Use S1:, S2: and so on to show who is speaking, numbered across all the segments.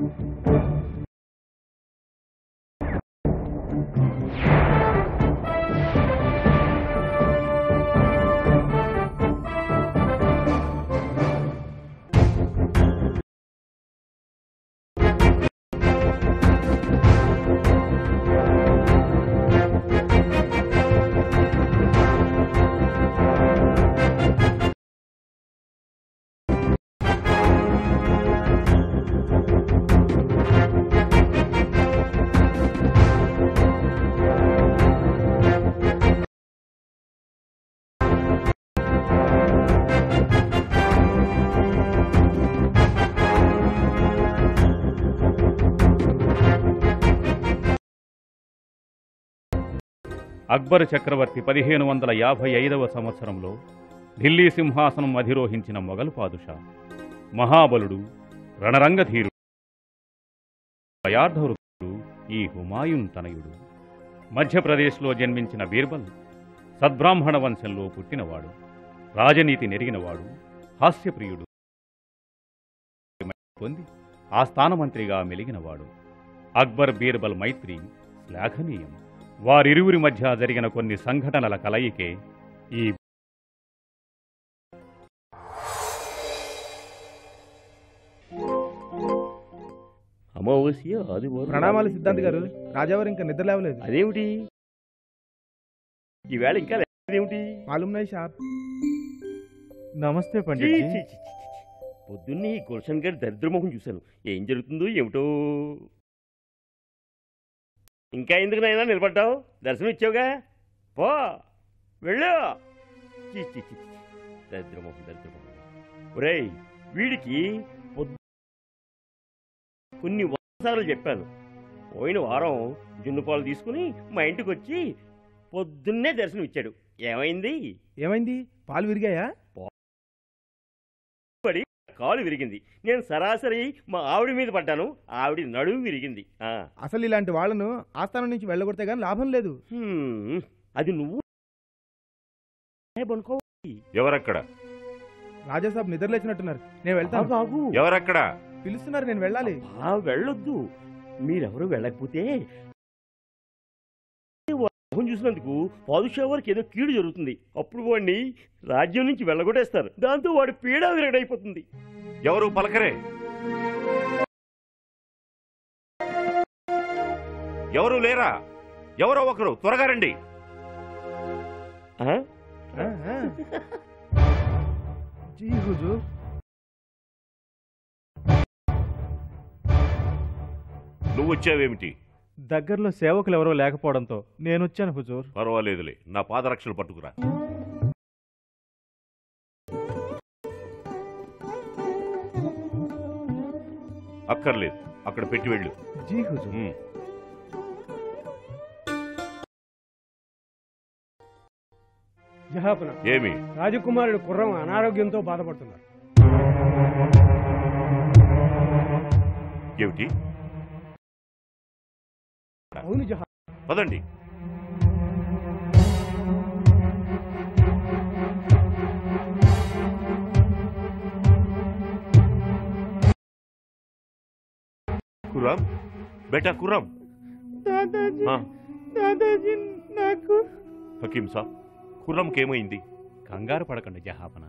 S1: అక్బర్ చక్రవర్తి పదిహేను వందల యాభై ఐదవ సంవత్సరంలో ఢిల్లీ సింహాసనం అధిరోహించిన మొఘలు పాదుషా మహాబలుడు రణరంగధీరుడు దయార్ధవృత్తుడు ఈ హుమాయూన్ తనయుడు మధ్యప్రదేశ్లో జన్మించిన బీర్బల్ సద్బ్రాహ్మణ వంశంలో పుట్టినవాడు రాజనీతి నెరిగినవాడు హాస్యప్రియుడు పొంది ఆస్థానమంత్రిగా మెలిగినవాడు అక్బర్ బీర్బల్ మైత్రి శ్లాఘనీయం వారిరువురి మధ్య జరిగిన కొన్ని సంఘటనల కలయికే ఈ
S2: అమావాస్య ఆదివారం
S3: ప్రణామాలు సిద్ధాంత్ గారు రాజావారు ఇంకా నిద్ర లేవలేదు
S2: అదేమిటి ఈవేళ ఇంకా లేదేమిటి
S3: మాలుమ్నాయి షాప్
S4: నమస్తే
S2: ఛీ,
S4: పండిట్
S2: ఛీ, ఛీ, ఛీ, ఛీ. పొద్దున్నే ఈ గుల్షన్ గారి దరిద్రమోహం చూశాను ఏం జరుగుతుందో ఏమిటో ఇంకా ఎందుకు నాయనా నిలబడ్డావు దర్శనం ఇచ్చావుగా పో వెళ్ళు చీ, చీ, చీ, చీ. దరిద్రమోహం దరిద్రమోహం ఒరేయ్ వీడికి పొద్దు కొన్ని సార్లు చెప్పాను పోయిన వారం జున్నుపాలు తీసుకుని మా ఇంటికి వచ్చి పొద్దున్నే దర్శనం ఇచ్చాడు ఏమైంది
S3: ఏమైంది పాలు విరిగాయా
S2: కాలు విరిగింది నేను సరాసరి మా ఆవిడ మీద పడ్డాను ఆవిడ నడుము విరిగింది ఆ
S3: అసలు ఇలాంటి వాళ్ళను ఆస్థానం నుంచి వెళ్ళగొడితే గానీ లాభం లేదు
S2: హ్మ్, అది నువ్వు అనుకో
S5: ఎవరక్కడ
S3: రాజాసాబ్ నిద్ర లేచినట్టున్నారు నేను వెళ్తాను
S2: బాగు
S5: ఎవరక్కడ
S3: పిలుస్తున్నారు నేను వెళ్ళాలి
S2: బా వెళ్ళొద్దు మీరెవరు వెళ్ళకపోతే మోహం చూసినందుకు పాదుషా వారికి ఏదో కీడు జరుగుతుంది అప్పుడు వాడిని రాజ్యం నుంచి వెళ్ళగొట్టేస్తారు దాంతో వాడి పీడ విరగడైపోతుంది
S5: ఎవరు పలకరే ఎవరు లేరా ఎవరో ఒకరు త్వరగా రండి
S2: ఆ?
S3: ఆ, ఆ. జీ హుజూర్
S5: నువ్వు వచ్చావేమిటి
S4: దగ్గరలో సేవకులు ఎవరో లేకపోవడంతో నేనొచ్చాను హుజూర్
S5: పర్వాలేదులే నా పాదరక్షలు పట్టుకురా అక్కర్లేదు అక్కడ పెట్టి వెళ్ళు
S3: జీ హుజూర్
S5: ఉమ్.
S6: జహాపన
S5: ఏమి
S6: రాజకుమారుడు కుర్రం అనారోగ్యంతో బాధపడుతున్నారు
S5: ఏమిటి
S6: అవును జహా
S5: పదండి కుర్రాం బేటా కుర్రాం ఆ,
S3: దాదాజీ నాకు
S5: హకీం సాబ్ కుర్రంకి ఏమైంది
S1: కంగారు పడకండి జహాపన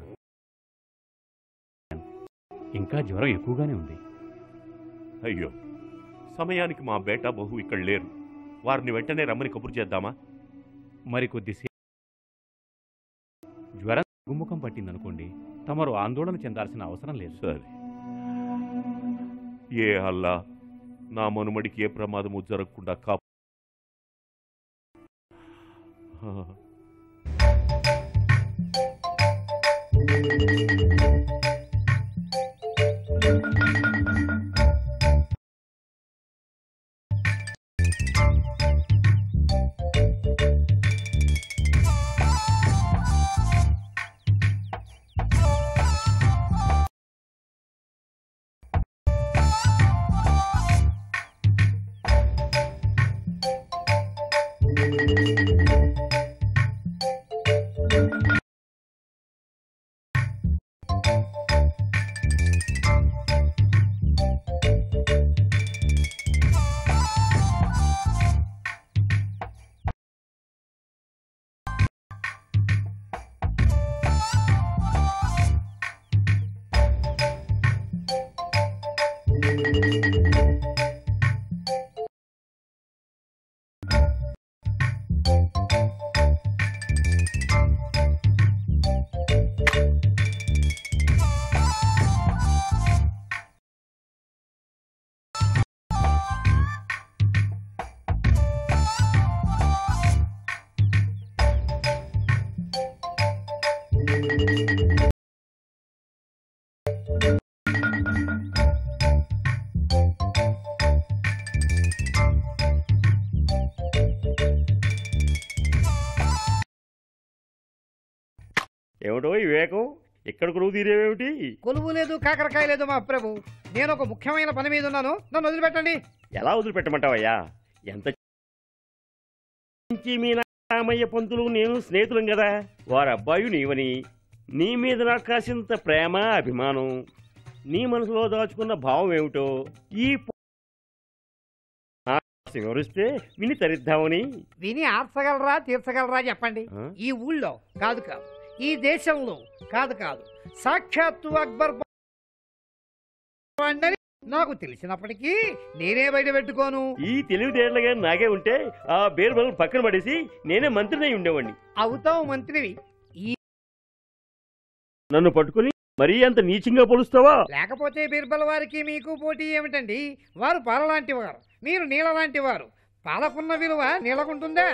S1: ఇంకా జ్వరం ఎక్కువగానే ఉంది
S5: అయ్యో సమయానికి మా బేటా బహు ఇక్కడ లేరు వారిని వెంటనే రమ్మని కబురు చేద్దామా
S1: మరి కొద్దిసేపు జ్వరం గుమ్ముఖం పట్టిందనుకోండి తమరు ఆందోళన చెందాల్సిన అవసరం లేదు
S5: సరే ఏ అల్లా నా మనుమడికి ఏ ప్రమాదము జరగకుండా కాపు
S2: ఏమిటో ఈ వివేకం ఇక్కడ కొడుకు తీరేవేమిటి
S7: కొలువు లేదు కాకరకాయ లేదు మా ప్రభు నేను ఒక ముఖ్యమైన పని మీద ఉన్నాను నన్ను వదిలిపెట్టండి
S2: ఎలా వదిలిపెట్టమంటావయ్యా ఎంత నుంచి మీ రామయ్య పంతులు నేను స్నేహితులం కదా వారి అబ్బాయి నీవని నీ మీద నాకు కాసింత ప్రేమ అభిమానం నీ మనసులో దాచుకున్న భావం ఏమిటో ఈ ప- ఆ వివరిస్తే విని తరిద్దామని
S7: విని ఆర్చగలరా తీర్చగలరా చెప్పండి
S2: ఆ?
S7: ఈ ఊళ్ళో కాదు కాదు ఈ దేశంలో కాదు కాదు సాక్షాత్తు అక్బర్ వాడిని నాకు తెలిసినప్పటికీ నేనే బయట పెట్టుకోను
S2: ఈ తెలివితేటలుగా నాకే ఉంటే ఆ బీర్బల్ పక్కన పడేసి నేనే మంత్రినై ఉండేవాడిని
S7: అవుతావు మంత్రివి ఈ
S2: నన్ను పట్టుకుని మరీ అంత నీచంగా పొలుస్తావా
S7: లేకపోతే బీర్బల్ వారికి మీకు పోటీ ఏమిటండి వారు పాలలాంటి వారు మీరు నీళ్ళ లాంటి వారు పాలకున్న విలువ నీళ్ళకుంటుందా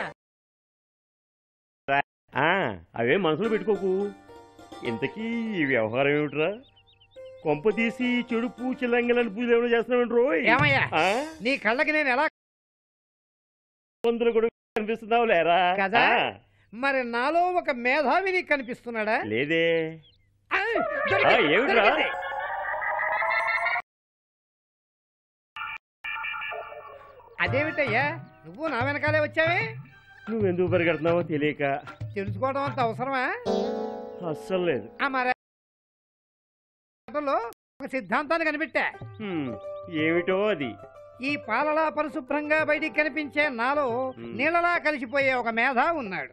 S2: ఆ, అవే మనసులో పెట్టుకోకు ఇంతకీ ఈ వ్యవహారం ఏమిట్రా కొంప తీసి చెడు పూచిలంగలని పూజలు ఏమైనా చేస్తున్నావు రోయ్
S7: ఏమయ్యా
S2: ఆ?
S7: నీ కళ్ళకి నేను ఎలా
S2: పొందులు కూడా కనిపిస్తున్నావు లేరా
S7: కదా?
S2: ఆ,
S7: మరి నాలో ఒక మేధావి నీకు కనిపిస్తున్నాడా
S2: లేదే
S7: ఆ, దొరికింది,
S2: ఆ, ఏమిట్రా?
S7: దొరికింది. అదేమిటయ్యా నువ్వు నా వెనకాలే వచ్చావే
S2: నువ్వెందుకు పరిగెడుతున్నావో తెలియక
S7: తెలుసుకోవడం అంత అవసరమా
S2: అస్సలు లేదు
S7: ఆ మరి ఆటలో ఒక సిద్ధాంతాన్ని కనిపెట్టా
S2: హ్మ్, ఏమిటో అది
S7: ఈ పాలలా పరిశుభ్రంగా బయటికి కనిపించే నాలో
S2: మ్.
S7: నీళ్ళలా కలిసిపోయే ఒక మేధా ఉన్నాడు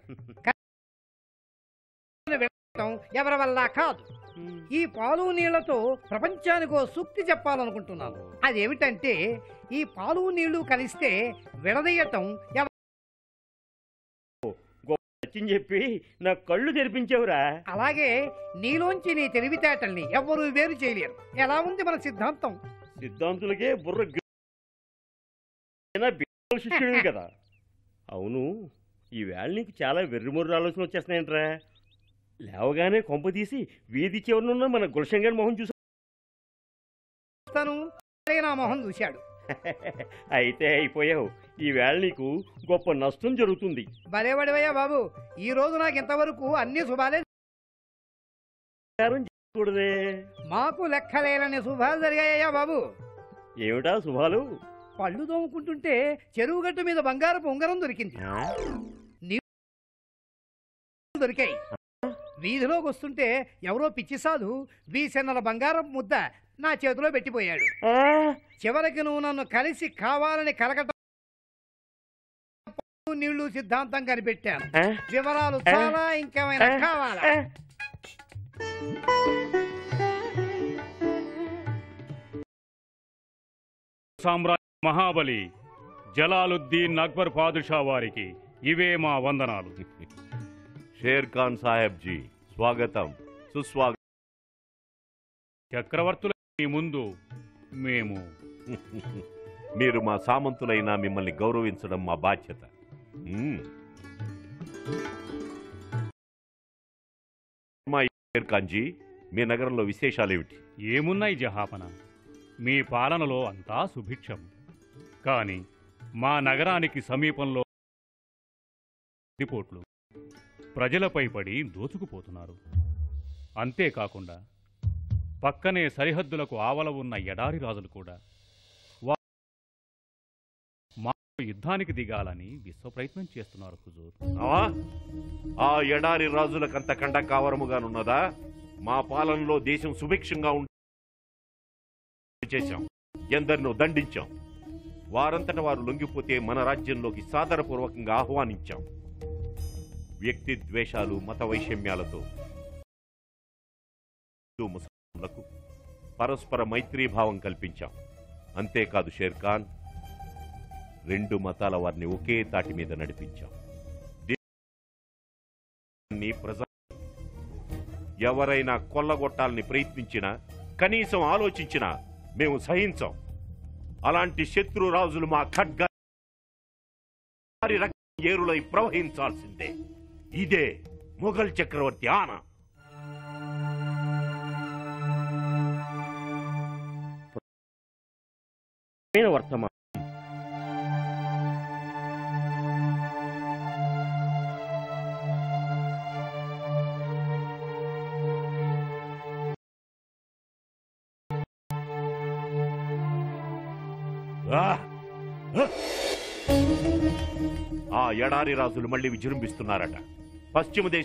S7: వెళ్ళటం ఎవరి వల్ల కాదు
S2: హ్మ్.
S7: ఈ పాలు నీళ్లతో ప్రపంచానికి ఓ సూక్తి చెప్పాలనుకుంటున్నాను అదేమిటంటే ఈ పాలు నీళ్లు కలిస్తే విడదీయటం ఎవ-
S2: సత్యం చెప్పి నా కళ్ళు తెరిపించావురా
S7: అలాగే నీలోంచి నీ తెలివితేటల్ని ఎవ్వరూ వేరు చేయలేరు ఎలా ఉంది మన సిద్ధాంతం
S2: సిద్ధాంతులకే బుర్ర గి- అయినా బిడ్డల శిష్యుడివి కదా అవును ఈ వేళ నీకు చాలా వెర్రిమొర్రి ఆలోచన వచ్చేస్తున్నాయంట్రా లేవగానే కొంప తీసి వీధి చివరనున్న మన గుల్షన్ గారి మొహం చూసా
S7: తను నా మొహం చూశాడు
S2: అయితే అయిపోయావు ఈ వేళ నీకు గొప్ప నష్టం జరుగుతుంది
S7: భలేవాడివయ్యా బాబు ఈ రోజు నాకు ఇంతవరకు అన్ని శుభాలే
S2: ప్రచారం చేయకూడదే
S7: మాకు లెక్కలేనని శుభాలు జరిగాయ్యా బాబు
S2: ఏమిటా శుభాలు
S7: పళ్ళు తోముకుంటుంటే చెరువు గట్టు మీద బంగారపు ఉంగరం దొరికింది
S2: ఆ?
S7: దొరికాయి వీధిలోకి వస్తుంటే ఎవరో పిచ్చి సాధు వీసెన్నల బంగారం ముద్ద నా చేతిలో పెట్టిపోయాడు
S2: ఆ?
S7: చివరికి నువ్వు నన్ను కలిసి కావాలని కలకటం నీళ్లు సిద్ధాంతం కనిపెట్టాను
S2: ఆ?
S7: వివరాలు చాలా ఇంకేమైనా కావాలా
S2: ఆ?
S1: సామ్రాజ్య మహాబలి జలాలుద్దీన్ అక్బర్ పాదుషా వారికి ఇవే మా వందనాలు
S5: షేర్ ఖాన్ సాహెబ్ జీ స్వాగతం సుస్వాగతం
S1: చక్రవర్తుల మీ ముందు మేము
S5: మీరు మా సామంతులైన మిమ్మల్ని గౌరవించడం మా బాధ్యత మ్మ్. మా షేర్ ఖాన్ జీ మీ నగరంలో విశేషాలేమిటి
S1: ఏమున్నాయి జహాపన మీ పాలనలో అంతా సుభిక్షం కాని మా నగరానికి సమీపంలో రిపోర్ట్లు ప్రజలపై పడి దోచుకుపోతున్నారు అంతేకాకుండా పక్కనే సరిహద్దులకు ఆవల ఉన్న ఎడారి రాజులు కూడా వా మా యుద్ధానికి దిగాలని విశ్వ ప్రయత్నం చేస్తున్నారు హుజూర్
S5: ఆ? ఆ ఎడారి రాజులకంత కండ కావరముగానున్నదా మా పాలనలో దేశం సుభిక్షంగా ఉండి చేశాం ఎందరినో దండించాం వారంతట వారు లొంగిపోతే మన రాజ్యంలోకి సాదరపూర్వకంగా ఆహ్వానించాం వ్యక్తి ద్వేషాలు మత వైషమ్యాలతో హిందూ ముస్లింలకు పరస్పర మైత్రీభావం కల్పించాం అంతేకాదు షేర్ ఖాన్ రెండు మతాల వారిని ఒకే తాటి మీద నడిపించాం దీన్ని ప్రజా ఎవరైనా కొల్లగొట్టాలని ప్రయత్నించినా కనీసం ఆలోచించినా మేము సహించాం అలాంటి శత్రు రాజులు మా ఖడ్గ వారి రక్తం ఏరులై ప్రవహించాల్సిందే ఇదే మొఘల్ చక్రవర్తి ఆన
S2: ప్రియమైన వర్తమానం
S5: ఆ! ఆ! ఆ ఎడారి రాజులు మళ్ళీ విజృంభిస్తున్నారట పశ్చిమ దేశ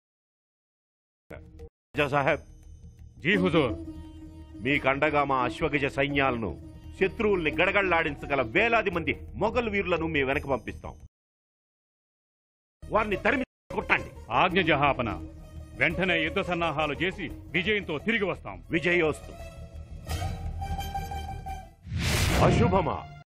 S5: రాజా సాహెబ్
S1: జీ హుజూర్
S5: మీకు అండగా మా అశ్వగజ సైన్యాలను శత్రువుల్ని గడగళ్లాడించగల వేలాది మంది మొఘల్ వీరులను మీ వెనక పంపిస్తాం వారిని తరిమి కొట్టండి
S1: ఆజ్ఞ జహాపన వెంటనే యుద్ధ సన్నాహాలు చేసి విజయంతో తిరిగి వస్తాం
S5: విజయోస్తు అశుభమా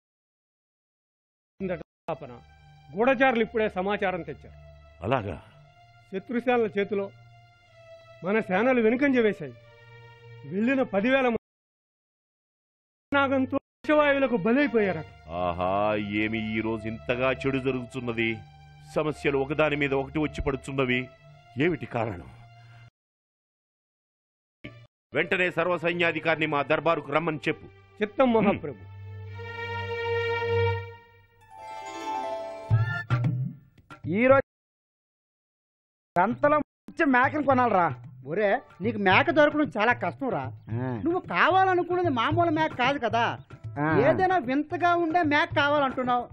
S6: స్థాపన గూఢచారులు ఇప్పుడే సమాచారం తెచ్చారు
S5: అలాగా
S6: శత్రుసేనల చేతిలో మన సేనలు వెనుకంజ వేశాయి వెళ్ళిన పదివేల మంది నాగంతో విషవాయువులకు బలైపోయారట
S5: ఆహా ఏమి ఈ రోజు ఇంతగా చెడు జరుగుతున్నది సమస్యలు ఒకదాని మీద ఒకటి వచ్చి పడుతున్నవి ఏమిటి కారణం వెంటనే సర్వ సైన్యాధికారిని మా దర్బారుకు రమ్మని చెప్పు
S6: చిత్తం మహాప్రభు
S8: ఈ రోజు సంతలో మంచి మేకను కొనాలరా
S7: ఒరే నీకు మేక దొరకడం చాలా కష్టం రా నువ్వు కావాలనుకున్నది మామూలు మేక కాదు కదా ఏదైనా వింతగా ఉండే మేక కావాలంటున్నావు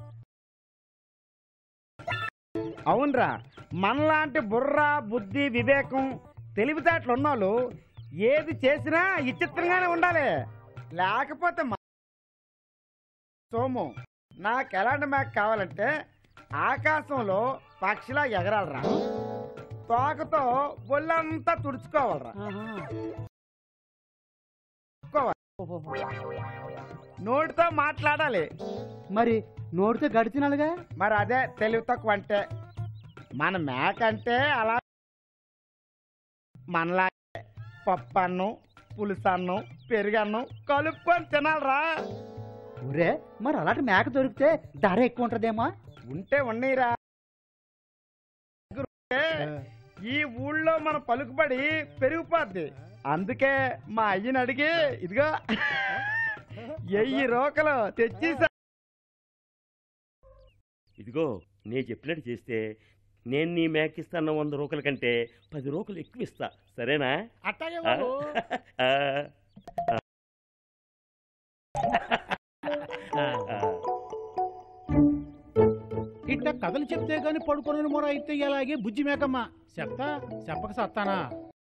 S8: అవునరా మనలాంటి బుర్ర బుద్ధి వివేకం తెలివితేటలు ఉన్నోళ్ళు ఏది చేసినా విచిత్రంగానే ఉండాలి లేకపోతే మా- సోము నాకు ఎలాంటి మేక కావాలంటే ఆకాశంలో పక్షిలా ఎగరాలరా తోకతో ఒళ్ళంతా తుడుచుకోవాలరా నోటితో మాట్లాడాలి
S7: మరి నోటితో గడిచినాలుగా
S8: మరి అదే తెలివి తక్కువ అంటే మన మేక అంటే అలా మనలాగే పప్పన్నం పులుసన్నం పెరుగన్నం కలుపుకొని తినాలరా
S7: ఒరే మరి అలాంటి మేక దొరికితే ధర ఎక్కువ ఉంటదేమో
S8: ఉంటే ఉన్నీరా ఈ ఊళ్ళో మన పలుకుబడి పెరిగిపోద్ది అందుకే మా అయ్యని అడిగి ఇదిగో ఎయ్యి రోకలు తెచ్చేసా
S2: ఇదిగో నేను చెప్పినట్టు చేస్తే నేను నీ మేకిస్తాన్న వంద రూపాయల కంటే పది రూపాయలు ఎక్కువ ఇస్తా సరేనా
S7: అట్టాగే
S2: ఆ? ఆ. ఆ.
S9: ఇట్లా కథలు చెప్తే గాని పడుకోని మొర అయితే ఎలాగే బుజ్జి మేకమ్మ చెప్తా చెప్పక సత్తానా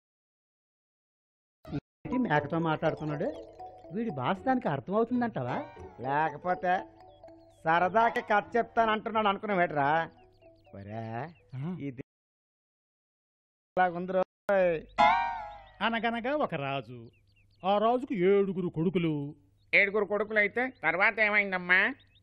S7: ఏంటి మేకతో మాట్లాడుతున్నాడు వీడి భాష దానికి అర్థమవుతుందంటావా
S8: లేకపోతే సరదాకి కథ చెప్తాను అంటున్నాడు అనుకున్నావు ఏట్రా ఒరే ఇది ఉందిరో
S9: అనగనగా ఒక రాజు ఆ రాజుకు ఏడుగురు కొడుకులు
S10: ఏడుగురు కొడుకులు అయితే తర్వాత ఏమైందమ్మా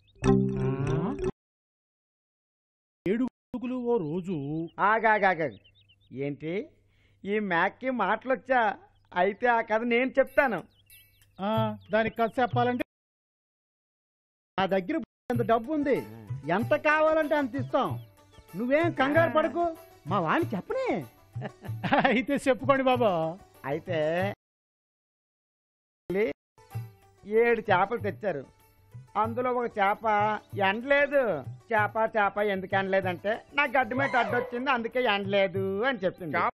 S9: ఏడుగురు కొడుకులు ఓ రోజు
S8: ఆగాగాగ ఏంటి ఈ మ్యాక్కి మాటలొచ్చా అయితే ఆ కథ నేను చెప్తాను
S9: ఆ, దానికి కథ చెప్పాలంటే
S7: నా దగ్గర అంత డబ్బు ఉంది ఎంత కావాలంటే అంత ఇస్తాం నువ్వేం కంగారు పడకు మా వాడిని చెప్పనే
S9: అయితే చెప్పుకోండి బాబా
S8: అయితే ఏడు చేపలు తెచ్చారు అందులో ఒక చేప ఎండలేదు చేప చేప ఎందుకు ఎండలేదంటే నా గడ్డి మీద అడ్డొచ్చింది అందుకే ఎండలేదు అని చెప్పింది
S7: ఆ,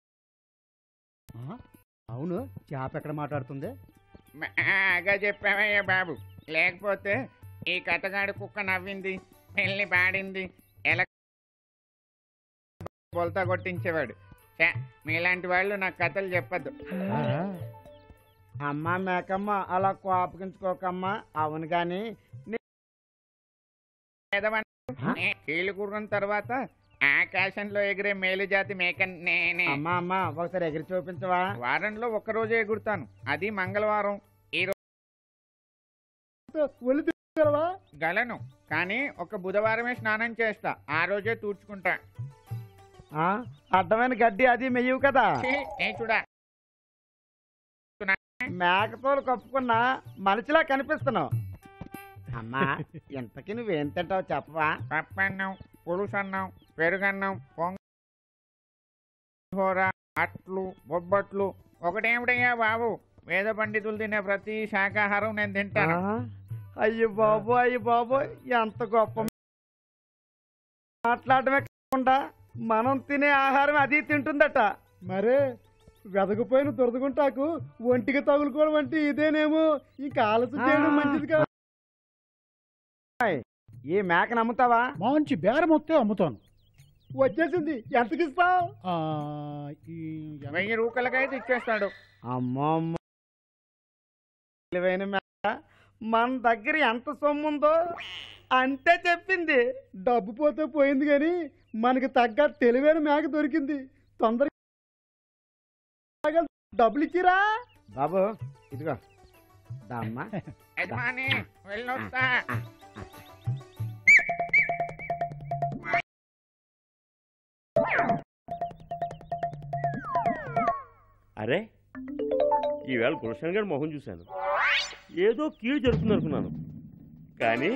S7: అవును చేప ఎక్కడ మాట్లాడుతుంది
S10: బాగా చెప్పావయ్యా బాబు లేకపోతే ఈ కథగాడి కుక్క నవ్వింది పెళ్లి పాడింది ఎలా బొలతా కొట్టించేవాడు ఛే, మీలాంటి వాళ్ళు నాకు కథలు చెప్పద్దు
S8: అమ్మ మేకమ్మ అలా కోపగించుకోకమ్మా అవును గాని
S10: కీళ్ళు కుర్రం తర్వాత ఆకాశంలో ఎగిరే మేలు జాతి మేక నేనే
S8: అమ్మా అమ్మ ఒకసారి ఎగిరి చూపించవా
S10: వారంలో ఒక్క రోజే ఎగురుతాను అది మంగళవారం
S9: కాస్త ఒళ్ళు తిరగలవా
S10: గలను కానీ ఒక బుధవారమే స్నానం చేస్తా ఆ రోజే తూర్చుకుంటా
S8: ఆ, అడ్డమైన గడ్డి అది మెయ్యవు కదా
S10: ఛీ, నే చూడా
S8: మేకతోలు కప్పుకున్న మనిషిలా కనిపిస్తున్నావు అమ్మా ఇంతకి నువ్వేం తింటావు చెప్పవా
S10: పప్పన్నం పులుసన్నం పెరుగన్నం పొంగ కూర అట్లు బొబ్బట్లు ఒకటేమిటయ్యా బాబు వేద పండితులు తినే ప్రతి శాకాహారం నేను తింటాను
S8: ఆ, అయ్యో బాబు అయ్యో బాబు ఎంత గొప్ప మాట్లాడమే కాకుండా మనం తినే ఆహారం అది తింటుందట
S9: మరే వెదకపోయిన దురదగుంటాకు ఒంటికి తగులుకోవడం అంటే ఇదేనేమో ఇంకా ఆలస్యం చేయడం
S8: ఆ.
S9: మంచిది కాదు
S8: ఈ మేకను అమ్ముతావా
S9: మంచి బేరం వస్తే అమ్ముతాను వచ్చేసింది ఎంతకి ఇస్తావు
S10: వెయ్యి రూపాయలకైతే ఇచ్చేస్తాడు
S8: అమ్మో అమ్మ. తెలివైన మేక మన దగ్గర ఎంత సొమ్ము ఉందో అంతే చెప్పింది
S9: డబ్బు పోతే పోయింది కానీ మనకి తగ్గ తెలివైన మేక దొరికింది తొందరగా డబ్బులు ఇచ్చిరా
S8: బాబు ఇదిగో దామ్మా
S10: యజమాని వెళ్ళొస్తా
S2: అరే ఈవేళ గుల్షన్ గారి మొహం చూశాను ఏదో కీడు జరుగుతుంది అనుకున్నాను కానీ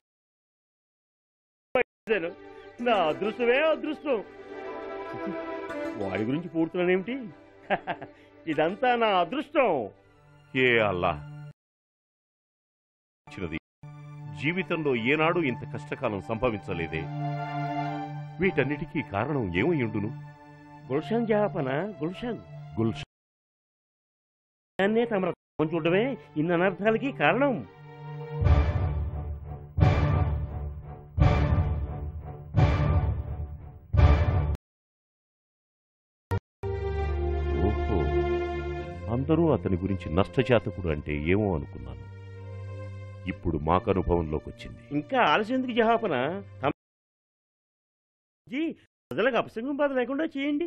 S2: నా అదృష్టమే అదృష్టం వాడి గురించి పూడుతున్నానేమిటి ఇదంతా నా అదృష్టం
S5: ఏ అల్లా ఇచ్చినది జీవితంలో ఏనాడు ఇంత కష్టకాలం సంభవించలేదే వీటన్నిటికీ కారణం ఏమయ్యుండును
S2: గుల్షన్ జాపన గుల్షన్
S5: గుల్షన్
S2: దాన్నే తమ మొహం చూడడమే ఇన్ని అనర్థాలకి కారణం
S5: ఓహో అందరూ అతని గురించి నష్టజాతకుడు అంటే ఏమో అనుకున్నాను ఇప్పుడు మాకు అనుభవంలోకి వచ్చింది
S2: ఇంకా ఆలస్యం ఎందుకు జహాపన తమ జీ, ప్రజలకు అపసంగం బాధ లేకుండా చేయండి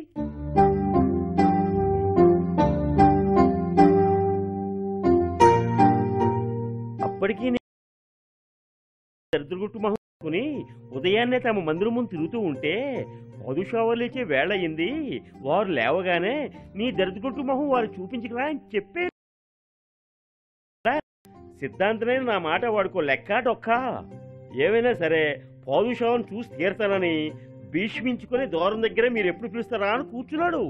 S2: అప్పటికీ నే- దరిద్రగుట్టు మొహం కొని ఉదయాన్నే తమ మందిరం ముందు తిరుగుతూ ఉంటే పదుషావర్ లేచే వేళ అయింది వారు లేవగానే నీ దరిద్రగుట్టు మొహం వారు చూపించకరా అని చెప్పే సిద్ధాంతమే నా మాట వాడుకో లెక్క డొక్కా ఏమైనా సరే పౌరుషాలను చూసి తీరతానని భీష్మించుకుని దూరం దగ్గర మీరు ఎప్పుడు పిలుస్తారా అని కూర్చున్నాడు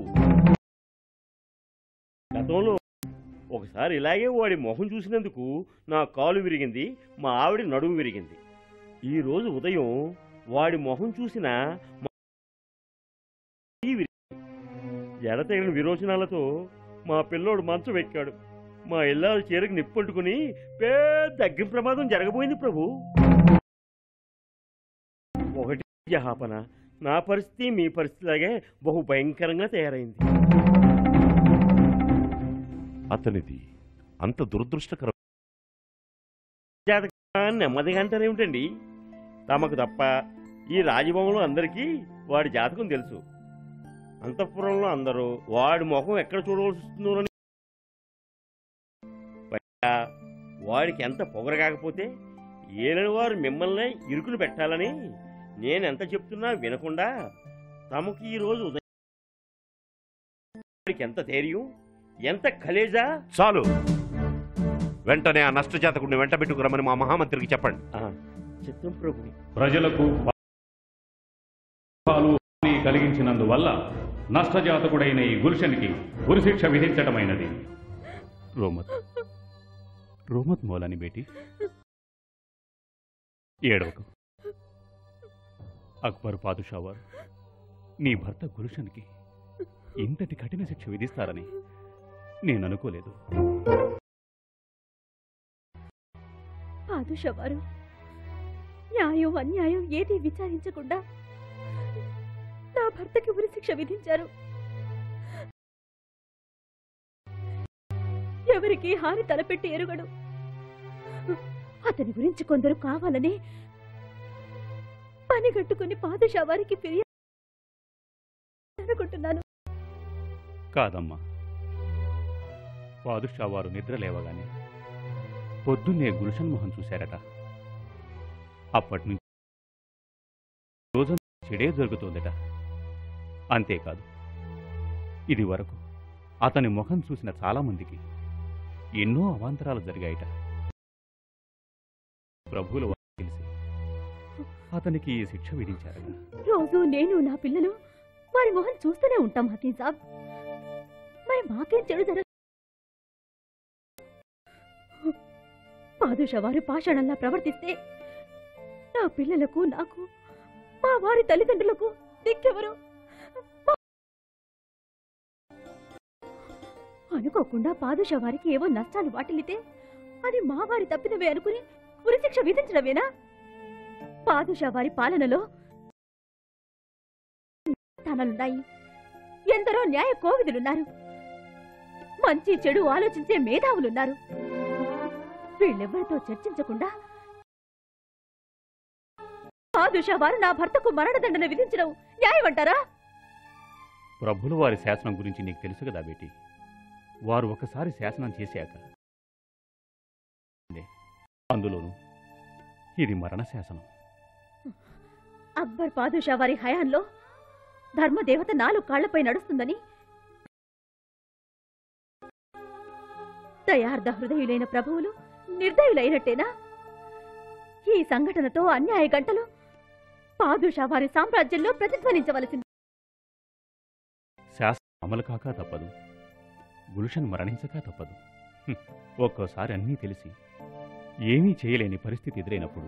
S2: గతంలో ఒకసారి ఇలాగే వాడి మొహం చూసినందుకు నా కాలు విరిగింది మా ఆవిడ నడుము విరిగింది ఈ రోజు ఉదయం వాడి మొహం చూసిన మా చెయ్యి విరిగింది. ఎడతెగిన విరోచనాలతో మా పిల్లోడు మంచం ఎక్కాడు మా ఇల్లాలు చీరకు నిప్పంటుకుని పెద్ద అగ్ని ప్రమాదం జరగబోయింది ప్రభు ఒకటి జహాపన నా పరిస్థితి మీ పరిస్థితిలాగే బహు భయంకరంగా తయారైంది
S5: అతనిది అంత దురదృష్టకరం
S2: జాతకాన్ని నెమ్మదిగా అంటారేమిటండి తమకు తప్ప ఈ రాజభవనంలో అందరికీ వాడి జాతకం తెలుసు అంతఃపురంలో అందరూ వాడి ముఖం ఎక్కడ చూడవలసి వస్తుందో అని పైగా వాడికి ఎంత పొగర కాకపోతే ఏలిన వారు మిమ్మల్ని ఇరుకులు పెట్టాలని నేనెంత చెప్తున్నా వినకుండా తమకు ఈ రోజు ఉదయం వాడికి ఎంత ధైర్యం ఎంత కలేజా
S5: చాలు వెంటనే ఆ నష్టజాతకుడిని వెంట పెట్టుకురమ్మని మా మహామంత్రికి చెప్పండి
S2: చిత్తం ప్రభు
S1: ప్రజలకు పాలు హాని కలిగించినందువల్ల నష్టజాతకుడైన ఈ గుల్షన్కి ఉరిశిక్ష విధించటమైనది రోమత్ రోమత్ మౌలాని బేటి ఏడవకు అక్బర్ పాదుషా వారు నీ భర్త గుల్షన్కి ఇంతటి కఠిన శిక్ష విధిస్తారని నేను అనుకోలేదు
S11: పాదుషా వారు న్యాయం అన్యాయం ఏది విచారించకుండా నా భర్తకి ఉరిశిక్ష విధించారు ఎవరికి హాని తలపెట్టి ఎరుగడు అతని గురించి కొందరు కావాలని పని కట్టుకుని పాదుషా వారికి ఫిర్యాదు అనుకుంటున్నాను
S1: కాదమ్మా పాదుషా వారు నిద్ర లేవగానే పొద్దున్నే గుల్షన్ మోహన్ చూశారట అప్పటి నుంచి రోజు చెడే జరుగుతోందట అంతేకాదు ఇది వరకు అతని ముఖం చూసిన చాలామందికి ఎన్నో అవాంతరాలు జరిగాయట ప్రభువుల వారు తెలిసి అతనికి ఈ శిక్ష విధించారట
S11: రోజు నేను నా పిల్లలు వారి మొహం చూస్తూనే ఉంటాం హకీం సాబ్ మరి మాకేం చెడు జరగ పాదుష వారు పాషాణంలా ప్రవర్తిస్తే నా పిల్లలకు నాకు మా వారి తల్లిదండ్రులకు దిక్కెవరు మా- అనుకోకుండా పాదుష వారికి ఏవో నష్టాలు వాటిల్లితే అది మా వారి తప్పిదమే అనుకుని ఉరిశిక్ష విధించడమేనా పాదుషా వారి పాలనలో స్థానాలున్నాయి ఎందరో న్యాయ కోవిదులున్నారు మంచి చెడు ఆలోచించే మేధావులున్నారు వీళ్ళెవ్వరితో చర్చించకుండా పాదుషా వారు నా భర్తకు మరణదండన విధించడం న్యాయమంటారా
S1: ప్రభుల వారి శాసనం గురించి నీకు తెలుసు కదా బేటి వారు ఒకసారి శాసనం చేశాక అందులోనూ ఇది మరణ శాసనం
S11: అక్బర్ పాదుషా వారి హయాంలో ధర్మదేవత నాలుగు కాళ్లపై నడుస్తుందని దయార్ధ హృదయులైన ప్రభువులు నిర్దయులైనట్టేనా ఈ సంఘటనతో అన్యాయ గంటలు పాదుషా వారి సామ్రాజ్యంలో ప్రతిధ్వనించవలసింది
S1: శాసనం అమలు కాక తప్పదు గుల్షన్ మరణించక తప్పదు హ్మ్. ఒక్కోసారి అన్నీ తెలిసి ఏమీ చేయలేని పరిస్థితి ఎదురైనప్పుడు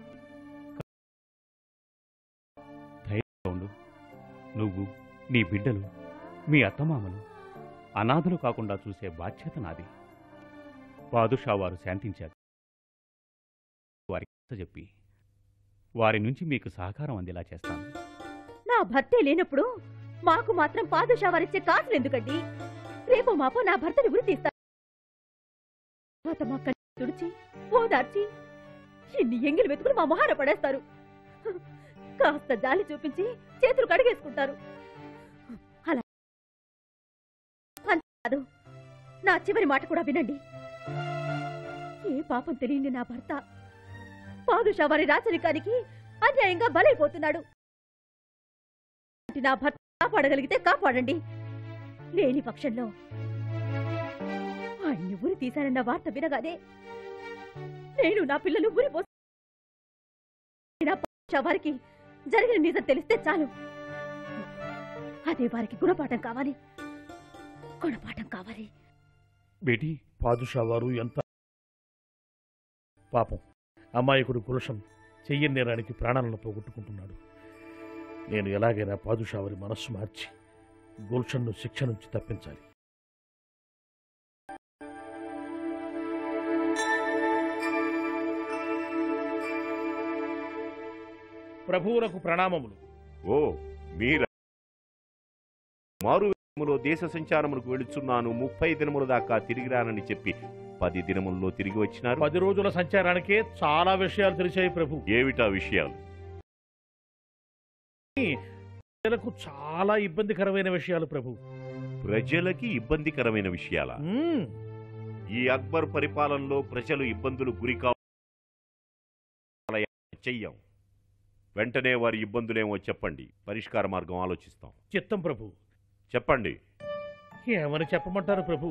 S1: ధైర్యంగా ఉండు నువ్వు నీ బిడ్డలు మీ అత్తమామలు అనాథలు కాకుండా చూసే బాధ్యత నాది పాదుషా వారు శాంతించారు వారికి చెప్పి వారి నుంచి మీకు సహకారం అందేలా చేస్తాను
S11: నా భర్తే లేనప్పుడు మాకు మాత్రం పాదుషా వారిచ్చే కాసులు ఎందుకండి రేపు మాపో నా భర్తని ఉరి తీస్తా తర్వాత మా కళ్ళు తుడిచి ఓదార్చి ఇన్ని ఎంగిలి వెతుకులు మా మొహాన పడేస్తారు కాస్త జాలి చూపించి చేతులు కడిగేసుకుంటారు అలా అంతేకాదు నా చివరి మాట కూడా వినండి ఏ పాపం తెలియని నా భర్త పాదుషా వారి రాచరికానికి అన్యాయంగా బలైపోతున్నాడు నా భర్త కాపాడగలిగితే కాపాడండి లేని పక్షంలో ఆయన్ని ఉరి తీశారన్న వార్త వినగానే నేను నా పిల్లలు ఉరి పోసి నా పాదుషా వారికి జరిగిన నిజం తెలిస్తే చాలు అదే వారికి గుణపాఠం కావాలి గుణపాఠం కావాలి
S12: బేటీ పాదుషా వారు ఎంత పాపం అమాయకుడు గులషన్ చెయ్యని నేరానికి ప్రాణాలను పోగొట్టుకుంటున్నాడు నేను ఎలాగైనా పాదుషా వారి మనస్సు మార్చి గుల్షన్ను శిక్ష నుంచి తప్పించాలి ప్రభువులకు ప్రణామములు
S5: ఓ మీరా మారువేషములో దేశ సంచారములకు వెళుచున్నాను ముప్పై దినముల దాకా తిరిగి రానని చెప్పి పది దినముల్లో తిరిగి వచ్చినారు
S12: పది రోజుల సంచారానికే చాలా విషయాలు తెలిసాయి ప్రభు
S5: ఏమిటా విషయాలు
S12: ప్రజలకు చాలా ఇబ్బందికరమైన విషయాలు ప్రభు
S5: ప్రజలకి ఇబ్బందికరమైన విషయాల
S12: మ్మ్.
S5: ఈ అక్బర్ పరిపాలనలో ప్రజలు ఇబ్బందులు గురి కావ చెయ్యం వెంటనే వారి ఇబ్బందులేమో చెప్పండి పరిష్కార మార్గం ఆలోచిస్తాం
S12: చిత్తం ప్రభు
S5: చెప్పండి
S12: ఏమని చెప్పమంటారు ప్రభు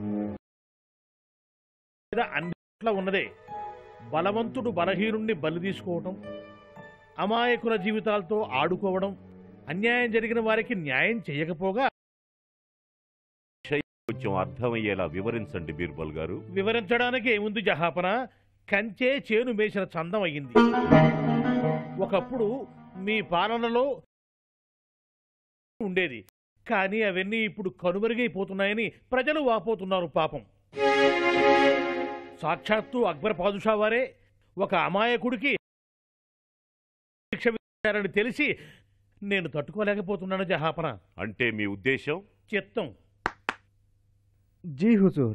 S12: మీద అన్నిట్లా ఉన్నదే బలవంతుడు బలహీనుణ్ణి బలి తీసుకోవటం అమాయకుల జీవితాలతో ఆడుకోవడం అన్యాయం జరిగిన వారికి న్యాయం చేయకపోగా
S5: కొంచెం అర్థమయ్యేలా వివరించండి బీర్బల్ గారు
S12: వివరించడానికి ఏముంది జహాపన కంచే చేను మేసిన చందం అయ్యింది ఒకప్పుడు మీ పాలనలో ఉండేది కానీ అవన్నీ ఇప్పుడు కనుమరుగైపోతున్నాయని ప్రజలు వాపోతున్నారు పాపం సాక్షాత్తు అక్బర్ పాదుషా వారే ఒక అమాయకుడికి శిక్ష విధించారని తెలిసి నేను తట్టుకోలేకపోతున్నాను జహాపన
S5: అంటే మీ ఉద్దేశం
S12: చిత్తం
S3: జీ హుజూర్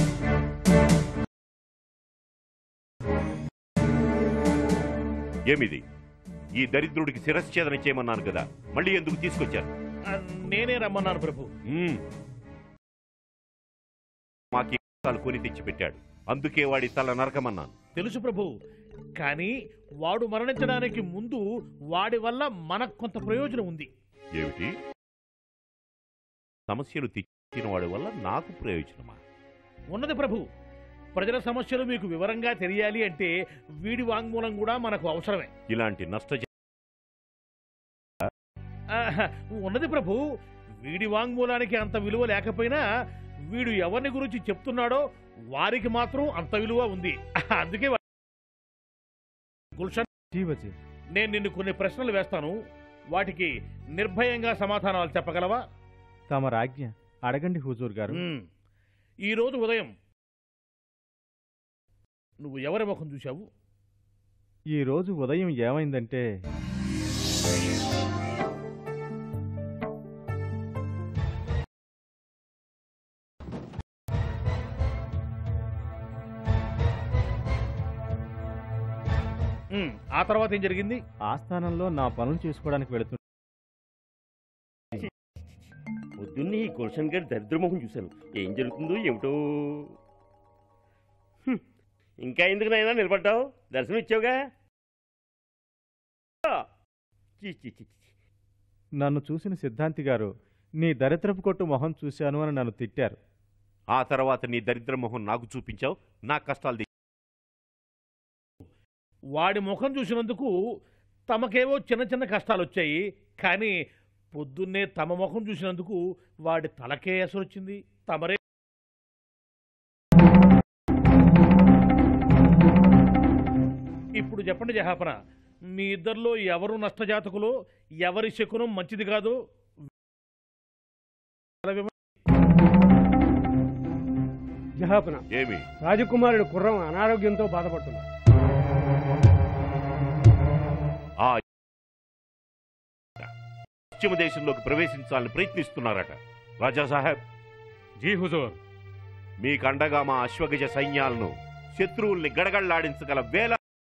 S5: ఏమిది ఈ దరిద్రుడికి శిరశ్ఛేదన చేయమన్నాను కదా మళ్ళీ ఎందుకు తీసుకొచ్చారు
S12: ఆ, నేనే రమ్మన్నాను ప్రభు
S5: మ్మ్. మాకు ఈ కాలు కొని తెచ్చి పెట్టాడు అందుకే వాడి తల నరకమన్నాను
S12: తెలుసు ప్రభు కానీ వాడు మరణించడానికి ముందు వాడి వల్ల మనకు కొంత ప్రయోజనం ఉంది
S5: ఏమిటి సమస్యలు తెచ్చిన వాడి వల్ల నాకు ప్రయోజనమా
S12: ఉన్నది ప్రభు ప్రజల సమస్యలు మీకు వివరంగా తెలియాలి అంటే వీడి వాంగ్మూలం కూడా మనకు అవసరమే
S5: ఇలాంటి నష్ట
S12: ఆహా, ఉన్నది ప్రభు వీడి వాంగ్మూలానికి అంత విలువ లేకపోయినా వీడు ఎవరిని గురించి చెప్తున్నాడో వారికి మాత్రం అంత విలువ ఉంది అందుకే వా- గుల్షన్
S4: జీవజీ
S12: నేను నిన్ను కొన్ని ప్రశ్నలు వేస్తాను వాటికి నిర్భయంగా సమాధానాలు చెప్పగలవా
S4: తమ రాజ్ఞ అడగండి హుజూర్ గారు
S12: మ్మ్. ఈ రోజు ఉదయం నువ్వు ఎవరి ముఖం చూశావు
S4: ఈ రోజు ఉదయం ఏమైందంటే
S12: మ్మ్. ఆ తర్వాత ఏం జరిగింది
S4: ఆస్థానంలో నా పనులు చేసుకోవడానికి వెళుతు
S2: పొద్దున్నే ఈ గుల్షన్ గారి దరిద్రమోహం చూశాను ఏం జరుగుతుందో ఏమిటో హ్మ్. ఇంకా ఎందుకు నాయనా నిలబడ్డావు దర్శనం ఇచ్చావుగా చీ, చీ, చీ, చీ.
S4: నన్ను చూసిన సిద్ధాంతి గారు నీ దరిద్రపు కొట్టు మొహం చూశాను అని నన్ను తిట్టారు
S5: ఆ తర్వాత నీ దరిద్ర మొహం నాకు చూపించావు నా కష్టాలు తెచ్చి-
S12: వాడి ముఖం చూసినందుకు తమకేవో చిన్న చిన్న కష్టాలు వచ్చాయి కానీ పొద్దున్నే తమ ముఖం చూసినందుకు వాడి తలకే అసలు వచ్చింది తమరే ఇప్పుడు చెప్పండి జహాపన మీ ఇద్దరిలో ఎవరు నష్టజాతకులో ఎవరి శకునం మంచిది కాదు
S6: జహాపన
S5: ఏమి
S6: రాజకుమారుడు కుర్రం అనారోగ్యంతో బాధపడుతున్నాడు
S5: ఆ పశ్చిమ దేశంలోకి ప్రవేశించాలని ప్రయత్నిస్తున్నారట రాజా సాహెబ్
S1: జీ హుజూర్
S5: మీకు అండగా మా అశ్వగజ సైన్యాలను శత్రువుల్ని గడగడలాడించగల వేల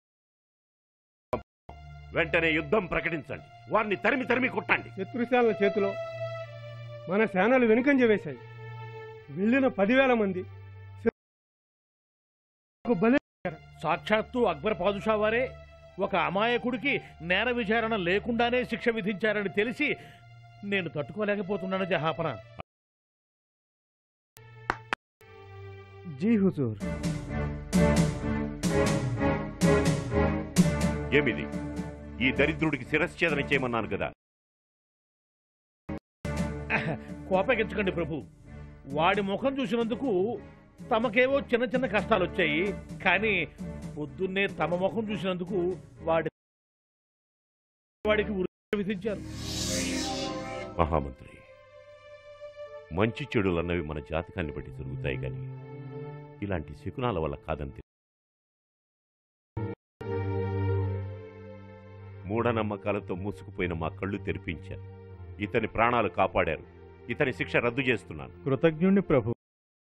S5: వెంటనే యుద్ధం ప్రకటించండి వారిని తరిమి తరిమి కొట్టండి
S6: శత్రుశాల చేతిలో మన సేనలు వెనుకంజ వేశాయి వెళ్ళిన పదివేల మంది శత్రువులకు బలి
S12: సాక్షాత్తు అక్బర్ పాదుషా వారే ఒక అమాయకుడికి నేర విచారణ లేకుండానే శిక్ష విధించారని తెలిసి నేను తట్టుకోలేకపోతున్నాను జహాపన
S4: జీ హుజూర్
S5: ఏమిది ఈ దరిద్రుడికి శిరశ్ఛేదన చేయమన్నాను కదా
S12: కోపగించకండి ప్రభు వాడి ముఖం చూసినందుకు తమకేవో చిన్న చిన్న కష్టాలు వచ్చాయి కానీ పొద్దున్నే తమ ముఖం చూసినందుకు వాడి వాడికి ఉరి విధించారు
S5: మహామంత్రి మంచి చెడులు అన్నవి మన జాతకాన్ని బట్టి జరుగుతాయి కానీ ఇలాంటి శకునాల వల్ల కాదని తెలు- మూఢనమ్మకాలతో మూసుకుపోయిన మా కళ్ళు తెరిపించారు ఇతని ప్రాణాలు కాపాడారు ఇతని శిక్ష రద్దు చేస్తున్నాను
S4: కృతజ్ఞుణ్ణి ప్రభు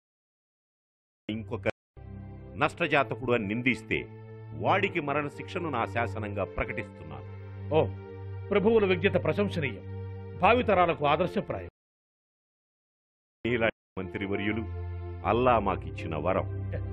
S5: ఇంకొక నష్టజాతకుడు అని నిందిస్తే వాడికి మరణ శిక్షను నా శాసనంగా ప్రకటిస్తున్నాను
S12: ఓ ప్రభువుల విజ్ఞత ప్రశంసనీయం భావితరాలకు ఆదర్శప్రాయం
S5: ఇలాంటి మంత్రివర్యులు అల్లా మాకిచ్చిన వరం